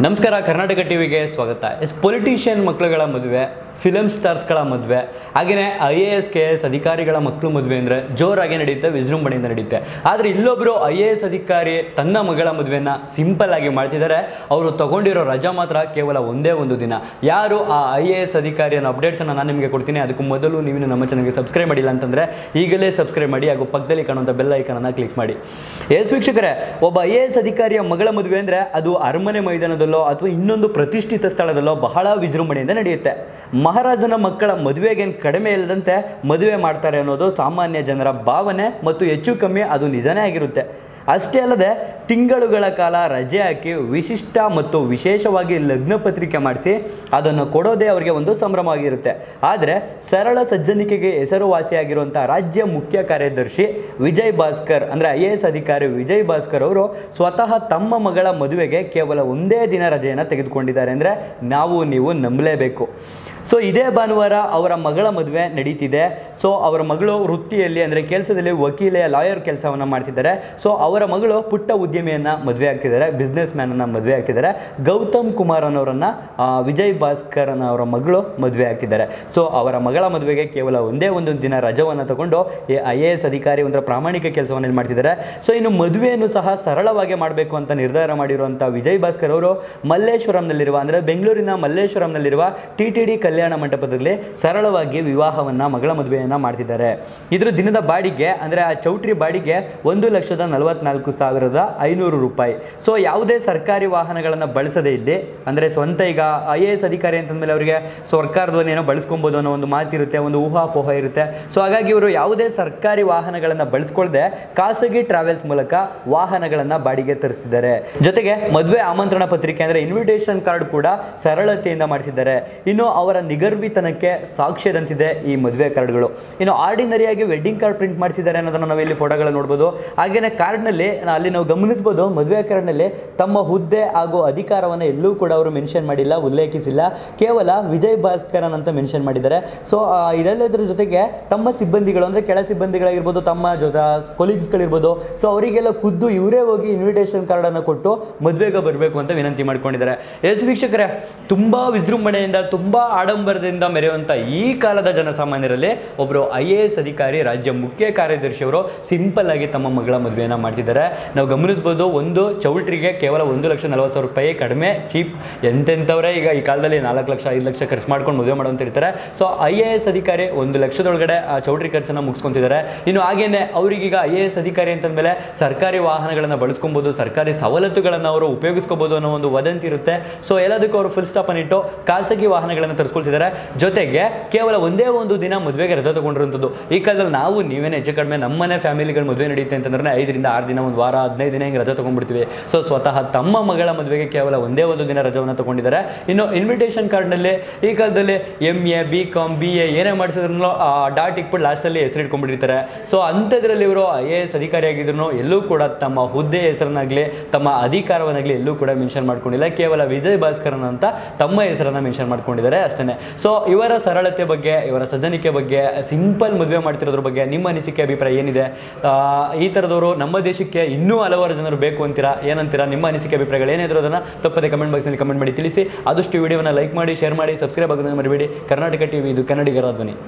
ನಮಸ್ಕಾರ ಕರ್ನಾಟಕ ಟಿವಿಗೆ ಸ್ವಾಗತ ಎಸ್ ಪೊಲಿಟಿಷಿಯನ್ ಮಕ್ಕಳುಗಳ ಮದುವೆ ಫಿಲಮ್ ಸ್ಟಾರ್ಸ್ಗಳ ಮದುವೆ ಹಾಗೆಯೇ I A S K S ಅಧಿಕಾರಿಗಳ ಮಕ್ಕಳು ಮದುವೆ ಅಂದರೆ ಜೋರಾಗಿ ನಡೆಯುತ್ತೆ ವಿಜೃಂಭಣೆಯಿಂದ ನಡೆಯುತ್ತೆ ಆದರೆ ಇಲ್ಲೊಬ್ಬರು ಐ ಎ ಎಸ್ ಅಧಿಕಾರಿ ತನ್ನ ಮಗಳ ಮದುವೆನ ಸಿಂಪಲ್ ಆಗಿ ಮಾಡ್ತಿದ್ದಾರೆ ಅವರು ತಗೊಂಡಿರೋ ರಜಾ ಮಾತ್ರ ಕೇವಲ ಒಂದೇ ಒಂದು ದಿನ ಯಾರು ಆ ಐ ಎ ಎಸ್ ಅಧಿಕಾರಿಯ ಅಪ್ಡೇಟ್ಸನ್ನು ನಾನು ನಿಮಗೆ ಕೊಡ್ತೀನಿ ಅದಕ್ಕೂ ಮೊದಲು ನೀವು ನಮ್ಮ ಚಾನಲ್ಗೆ ಸಬ್ಸ್ಕ್ರೈಬ್ ಮಾಡಿಲ್ಲ ಅಂತಂದರೆ ಈಗಲೇ ಸಬ್ಸ್ಕ್ರೈಬ್ ಮಾಡಿ ಹಾಗೂ ಪಕ್ಕದಲ್ಲಿ ಕಾಣುವಂಥ ಬೆಲ್ ಐಕನನ್ನು ಕ್ಲಿಕ್ ಮಾಡಿ ಎಸ್ ವೀಕ್ಷಕರೇ ಒಬ್ಬ ಐ ಎ ಎಸ್ ಅಧಿಕಾರಿಯ ಮಗಳ ಮದುವೆ ಅಂದರೆ ಅದು ಅರಮನೆ ಮೈದಾನದಲ್ಲೋ ಅಥವಾ ಇನ್ನೊಂದು ಪ್ರತಿಷ್ಠಿತ ಸ್ಥಳದಲ್ಲೋ ಬಹಳ ವಿಜೃಂಭಣೆಯಿಂದ ನಡೆಯುತ್ತೆ ಮಹಾರಾಜನ ಮಕ್ಕಳ ಮದುವೆಗೇನು ಕಡಿಮೆ ಇಲ್ಲದಂತೆ ಮದುವೆ ಮಾಡ್ತಾರೆ ಅನ್ನೋದು ಸಾಮಾನ್ಯ ಜನರ ಭಾವನೆ ಮತ್ತು ಹೆಚ್ಚು ಕಮ್ಮಿ ಅದು ನಿಜನೇ ಆಗಿರುತ್ತೆ ಅಷ್ಟೇ ಅಲ್ಲದೆ ತಿಂಗಳುಗಳ ಕಾಲ ರಜೆ ಹಾಕಿ ವಿಶಿಷ್ಟ ಮತ್ತು ವಿಶೇಷವಾಗಿ ಲಗ್ನ ಪತ್ರಿಕೆ ಮಾಡಿಸಿ ಅದನ್ನು ಕೊಡೋದೇ ಅವರಿಗೆ ಒಂದು ಸಂಭ್ರಮವಾಗಿರುತ್ತೆ ಆದರೆ ಸರಳ ಸಜ್ಜನಿಕೆಗೆ ಹೆಸರುವಾಸಿಯಾಗಿರುವಂಥ ರಾಜ್ಯ ಮುಖ್ಯ ಕಾರ್ಯದರ್ಶಿ ವಿಜಯ್ ಭಾಸ್ಕರ್ ಅಂದರೆ ಐ ಎ ಎಸ್ ಅಧಿಕಾರಿ ವಿಜಯ್ ಭಾಸ್ಕರ್ ಅವರು ಸ್ವತಃ ತಮ್ಮ ಮಗಳ ಮದುವೆಗೆ ಕೇವಲ ಒಂದೇ ದಿನ ರಜೆಯನ್ನು ತೆಗೆದುಕೊಂಡಿದ್ದಾರೆ ಅಂದರೆ ನಾವು ನೀವು ನಂಬಲೇಬೇಕು ಸೊ ಇದೇ ಭಾನುವಾರ ಅವರ ಮಗಳ ಮದುವೆ ನಡೀತಿದೆ ಸೊ ಅವರ ಮಗಳು ವೃತ್ತಿಯಲ್ಲಿ ಅಂದರೆ ಕೆಲಸದಲ್ಲಿ ವಕೀಲೆ ಲಾಯರ್ ಕೆಲಸವನ್ನು ಮಾಡ್ತಿದ್ದಾರೆ ಸೊ ಅವರ ಮಗಳು ಪುಟ್ಟ ಉದ್ಯಮಿಯನ್ನು ಮದುವೆ ಆಗ್ತಿದ್ದಾರೆ ಬಿಸ್ನೆಸ್ ಮ್ಯಾನನ್ನು ಮದುವೆ ಆಗ್ತಿದ್ದಾರೆ ಗೌತಮ್ ಕುಮಾರ್ ಅನ್ನೋರನ್ನು ಆ, ವಿಜಯ್ ಭಾಸ್ಕರ್ ಅವರ ಮಗಳು ಮದುವೆ ಆಗ್ತಿದ್ದಾರೆ ಸೊ ಅವರ ಮಗಳ ಮದುವೆಗೆ ಕೇವಲ ಒಂದೇ ಒಂದು ದಿನ ರಜವನ್ನು ತಗೊಂಡು ಐ ಎ ಎಸ್ ಅಧಿಕಾರಿ ಒಂಥರ ಪ್ರಾಮಾಣಿಕ ಕೆಲಸವನ್ನು ಇಲ್ಲಿ ಮಾಡ್ತಿದ್ದಾರೆ ಸೊ ಇನ್ನು ಮದುವೆಯನ್ನು ಸಹ ಸರಳವಾಗಿ ಮಾಡಬೇಕು ಅಂತ ನಿರ್ಧಾರ ಮಾಡಿರುವಂಥ ವಿಜಯ್ ಭಾಸ್ಕರ್ ಅವರು ಮಲ್ಲೇಶ್ವರಂನಲ್ಲಿರುವ ಅಂದರೆ ಬೆಂಗಳೂರಿನ ಮಲ್ಲೇಶ್ವರಂನಲ್ಲಿರುವ ಟಿ ಟಿ ಡಿ ಕಲ್ಯಾಣ ಮಂಟಪದಲ್ಲಿ ಸರಳವಾಗಿ ವಿವಾಹವನ್ನು ಮಗಳ ಮದುವೆಯನ್ನು ಮಾಡ್ತಿದ್ದಾರೆ ಇದ್ರ ದಿನದ ಬಾಡಿಗೆ ಅಂದರೆ ಆ ಚೌಟ್ರಿ ಬಾಡಿಗೆ ಒಂದು ಲಕ್ಷದ ನಲವತ್ನಾಲ್ಕು ಸಾವಿರದ ಐನೂರು ರೂಪಾಯಿ ಸೊ ಯಾವುದೇ ಸರ್ಕಾರಿ ವಾಹನಗಳನ್ನು ಬಳಸದೇ ಇಲ್ಲಿ ಅಂದರೆ ಸ್ವಂತ ಈಗ ಐ ಎ ಎಸ್ ಅಧಿಕಾರಿ ಅಂತಂದಮೇಲೆ ಅವರಿಗೆ ಸರ್ಕಾರದವನ್ನ ಏನೋ ಬಳಸ್ಕೊಬೋದು ಅನ್ನೋ ಒಂದು ಮಾತಿರುತ್ತೆ ಒಂದು ಊಹಾಪೋಹ ಇರುತ್ತೆ ಸೊ ಹಾಗಾಗಿ ಇವರು ಯಾವುದೇ ಸರ್ಕಾರಿ ವಾಹನಗಳನ್ನು ಬಳಸ್ಕೊಳ್ದೆ ಖಾಸಗಿ ಟ್ರಾವೆಲ್ಸ್ ಮೂಲಕ ವಾಹನಗಳನ್ನು ಬಾಡಿಗೆ ತರಿಸ್ತಿದ್ದಾರೆ ಜೊತೆಗೆ ಮದುವೆ ಆಮಂತ್ರಣ ಪತ್ರಿಕೆ ಅಂದರೆ ಇನ್ವಿಟೇಷನ್ ಕಾರ್ಡ್ ಕೂಡ ಸರಳತೆಯಿಂದ ಮಾಡಿಸಿದ್ದಾರೆ ಇನ್ನು ಅವರ ನಿಗರ್ವಿತನಕ್ಕೆ ಸಾಕ್ಷ್ಯದಂತಿದೆ ಈ ಮದುವೆ ಕಾರ್ಡ್ಗಳು ಇನ್ನು ಆರ್ಡಿನರಿಯಾಗಿ ವೆಡ್ಡಿಂಗ್ ಕಾರ್ಡ್ ಪ್ರಿಂಟ್ ಮಾಡಿಸಿದ್ದಾರೆ ಅನ್ನೋದನ್ನು ನಾವು ಇಲ್ಲಿ ಫೋಟೋಗಳು ನೋಡ್ಬೋದು ಹಾಗೆಯೇ ಕಾರ್ಡ್ನಲ್ಲಿ ಅಲ್ಲಿ ನಾವು ಗಮನಿಸ್ಬೋದು ಮದುವೆ ಕಾರ್ಡ್ನಲ್ಲಿ ತಮ್ಮ ಹುದ್ದೆ ಹಾಗೂ ಅಧಿಕಾರವನ್ನು ಎಲ್ಲೂ ಕೂಡ ಅವರು ಮೆನ್ಷನ್ ಮಾಡಿಲ್ಲ ಉಲ್ಲೇಖಿಸಿಲ್ಲ ಕೇವಲ ವಿಜಯ್ ಭಾಸ್ಕರನ್ ಅಂತ ಮೆನ್ಷನ್ ಮಾಡಿದ್ದಾರೆ ಸೊ ಇದೆಲ್ಲದರ ಜೊತೆಗೆ ತಮ್ಮ ಸಿಬ್ಬಂದಿಗಳು ಅಂದರೆ ಕೆಳ ಸಿಬ್ಬಂದಿಗಳಾಗಿರ್ಬೋದು ತಮ್ಮ ಜೊತೆ ಕೊಲೀಗ್ಸ್ಗಳಿರ್ಬೋದು ಸೊ ಅವರಿಗೆಲ್ಲ ಖುದ್ದು ಇವರೇ ಹೋಗಿ ಇನ್ವಿಟೇಷನ್ ಕಾರ್ಡನ್ನು ಕೊಟ್ಟು ಮದುವೆಗೆ ಬರಬೇಕು ಅಂತ ವಿನಂತಿ ಮಾಡ್ಕೊಂಡಿದ್ದಾರೆ ಎಸ್ ವೀಕ್ಷಕರೇ ತುಂಬ ವಿಜೃಂಭಣೆಯಿಂದ ತುಂಬ ಆಡಂಬರದಿಂದ ಮೆರೆಯುವಂಥ ಈ ಕಾಲದ ಜನಸಾಮಾನ್ಯರಲ್ಲಿ ಒಬ್ಬರು ಐ ಎ ಎಸ್ ಅಧಿಕಾರಿ ರಾಜ್ಯ ಮುಖ್ಯ ಕಾರ್ಯದರ್ಶಿಯವರು ಸಿಂಪಲ್ ಆಗಿ ತಮ್ಮ ಮಗಳ ಮದುವೆಯನ್ನು ಮಾಡ್ತಿದ್ದಾರೆ ನಾವು ಗಮನಿಸ್ಬೋದು ಒಂದು ಚೌಲ್ಟ್ರಿಗೆ ಕೇವಲ ಒಂದು ಲಕ್ಷ ನಲವತ್ತು ಸಾವಿರ ರೂಪಾಯಿ ಕಡಿಮೆ ಚೀಪ್ ಎಂತೆಂಥವರೇ ಈಗ ಈ ಕಾಲದಲ್ಲಿ ನಾಲ್ಕು ಲಕ್ಷ ಐದು ಲಕ್ಷ ಖರ್ಚು ಮಾಡ್ಕೊಂಡು ಮದುವೆ ಮಾಡುವಂತ ಇರ್ತಾರೆ ಸೊ ಐ ಎ ಎಸ್ ಅಧಿಕಾರಿ ಒಂದು ಲಕ್ಷದೊಳಗಡೆ ಆ ಚೌಟ್ರಿ ಖರ್ಚನ್ನು ಮುಗಿಸ್ಕೊಂತಿದ್ದಾರೆ ಇನ್ನು ಹಾಗೇನೆ ಅವರಿಗೀಗ ಐ ಎ ಎಸ್ ಅಧಿಕಾರಿ ಅಂತಂದಮೇಲೆ ಸರ್ಕಾರಿ ವಾಹನಗಳನ್ನು ಬಳಸ್ಕೊಬೋದು ಸರ್ಕಾರಿ ಸವಲತ್ತುಗಳನ್ನು ಅವರು ಉಪಯೋಗಿಸ್ಕೋಬೋದು ಅನ್ನೋ ಒಂದು ವದಂತಿ ಇರುತ್ತೆ ಸೊ ಎಲ್ಲದಕ್ಕೂ ಅವರು ಫುಲ್ ಸ್ಟಾಪ್ ಅನ್ನಿಟ್ಟು ಖಾಸಗಿ ವಾಹನಗಳನ್ನು ತರಿಸ್ಕೊಳ್ತಿದ್ದಾರೆ ಜೊತೆಗೆ ಕೇವಲ ಒಂದೇ ಒಂದು ದಿನ ಮದುವೆಗೆ ರಜೆ ತಗೊಂಡಿರುವಂಥದ್ದು ಈ ಕಾಲದಲ್ಲಿ ನಾವು ನೀವೇನು ಹೆಚ್ಚು ಕಡಿಮೆ ನಮ್ಮನೆ ಫ್ಯಾಮಿಲಿಗಳ ಮದುವೆ ನಡೆಯುತ್ತೆ ಅಂತಂದ್ರೆ ಐದರಿಂದ ಆರು ದಿನ ಒಂದು ವಾರ ಹದಿನೈದು ದಿನ ಹಿಂಗೆ ರಜೆ ತಗೊಂಡ್ಬಿಡ್ತೀವಿ ಸೊ ಸ್ವತಃ ತಮ್ಮ ಮಗಳ ಮದುವೆಗೆ ಕೇವಲ ಒಂದೇ ಒಂದು ದಿನ ರಜವನ್ನು ತಗೊಂಡಿದ್ದಾರೆ ಇನ್ನು ಇನ್ವಿಟೇಷನ್ ಕಾರ್ಡ್ನಲ್ಲಿ ಈ ಕಾಲದಲ್ಲಿ M A B com B A ಏನೇ ಮಾಡಿಸಿದ್ರು ಡಾಟ್ ಇಟ್ಬಿಟ್ಟು ಲಾಸ್ಟಲ್ಲಿ ಹೆಸರು ಇಟ್ಕೊಂಡ್ಬಿಟ್ಟಿರ್ತಾರೆ ಸೊ ಅಂಥದ್ರಲ್ಲಿ ಇವರು ಐ ಎ ಎಸ್ ಅಧಿಕಾರಿಯಾಗಿದ್ರು ಎಲ್ಲೂ ಕೂಡ ತಮ್ಮ ಹುದ್ದೆ ಹೆಸರನ್ನಾಗಲಿ ತಮ್ಮ ಅಧಿಕಾರವನ್ನಾಗಲಿ ಎಲ್ಲೂ ಕೂಡ ಮೆನ್ಷನ್ ಮಾಡ್ಕೊಂಡಿಲ್ಲ ಕೇವಲ ವಿಜಯ್ ಭಾಸ್ಕರನ್ ಅಂತ ತಮ್ಮ ಹೆಸರನ್ನು ಮೆನ್ಷನ್ ಮಾಡ್ಕೊಂಡಿದ್ದಾರೆ ಅಷ್ಟೇ ಸೊ ಇವರ ಸರಳತೆ ಬಗ್ಗೆ ಇವರ ಸಜ್ಜನಿಕೆ ಬಗ್ಗೆ ಸಿಂಪಲ್ ಮದುವೆ ಮಾಡ್ತಿರೋದ್ರ ಬಗ್ಗೆ ನಿಮ್ಮ ಅನಿಸಿಕೆ ಅಭಿಪ್ರಾಯ ಏನಿದೆ ಆ, ಈ ಥರದವರು ನಮ್ಮ ದೇಶಕ್ಕೆ ಇನ್ನೂ ಹಲವಾರು ಜನರು ಬೇಕು ಅಂತೀರಾ ಏನಂತೀರಾ ನಿಮ್ಮ ಅನಿಸಿಕೆ ಅಭಿಪ್ರಾಯಗಳು ಏನಿದ್ರು ಅದನ್ನು ತಪ್ಪದೆ ಕಮೆಂಟ್ ಬಾಕ್ಸ್ನಲ್ಲಿ ಕಮೆಂಟ್ ಮಾಡಿ ತಿಳಿಸಿ ಆದಷ್ಟು ವಿಡಿಯೋನ ಲೈಕ್ ಮಾಡಿ ಶೇರ್ ಮಾಡಿ ಸಬ್ಸ್ಕ್ರೈಬ್ ಆಗೋದನ್ನು ಮರಿಬೇಡಿ ಕರ್ನಾಟಕ ಟಿವಿ ಇದು ಕನ್ನಡಿಗರ ಧ್ವನಿ